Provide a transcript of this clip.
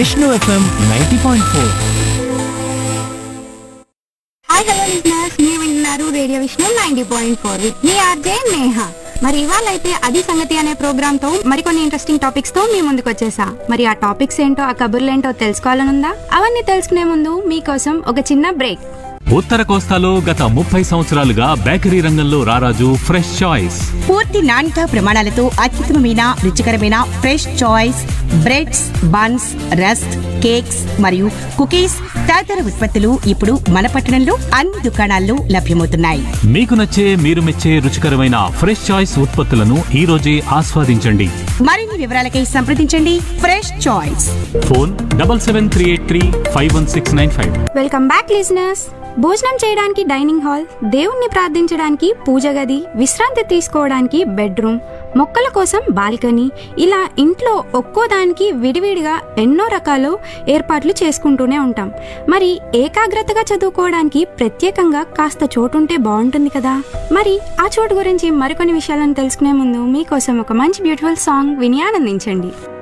Vishnu F M ninety point four hi hello listeners మీరు వింటున్నారు radio Vishnu ninety point four మీ R J Neha మరి ఇవాళ అయితే అది సంగతి అనే ప్రోగ్రామ్ తో మరికొన్ని ఇంట్రెస్టింగ్ టాపిక్స్ తో మీ ముందుకు వచ్చేసా మరి ఆ టాపిక్స్ ఏంటో ఆ కబుర్లు ఏంటో తెలుసుకోవాలనుందా అవన్నీ తెలుసుకునే ముందు మీకోసం ఒక చిన్న బ్రేక్ ఉత్తర కోస్తాలో గత ముప్పై సంవత్సరాలుగా బేకరీ రంగంలో రారాజు ఫ్రెష్ చాయిస్ పూర్తి నాణ్యత ప్రమాణాలతో అత్యుత్తమమైన రుచికరమైన fresh choice breads buns rusk cakes మరియు కుకీస్ తదితర ఉత్పత్తులు ఇప్పుడు మన పట్టణంలో అన్ని దుకాణాల్లో లభ్యమవుతున్నాయి మీకు నచ్చే మీరు మెచ్చే రుచికరమైన ఫ్రెష్ చాయిస్ ఉత్పత్తులను ఈ రోజే ఆస్వాదించండి మరిన్ని వివరాలకై సంప్రదించండి fresh choice phone double seven three eight three five one six nine five welcome back listeners భోజనం చేయడానికి డైనింగ్ హాల్ దేవుణ్ణి ప్రార్థించడానికి పూజ గది విశ్రాంతి తీసుకోవడానికి బెడ్రూమ్ మొక్కల కోసం బాల్కనీ ఇలా ఇంట్లో ఒక్కో దానికి విడివిడిగా ఎన్నో రకాలు ఏర్పాట్లు చేసుకుంటూనే ఉంటాం మరి ఏకాగ్రతగా చదువుకోవడానికి ప్రత్యేకంగా కాస్త చోటుంటే బాగుంటుంది కదా మరి ఆ చోటు గురించి మరికొన్ని విషయాలను తెలుసుకునే ముందు మీకోసం ఒక మంచి బ్యూటిఫుల్ సాంగ్ విని ఆనందించండి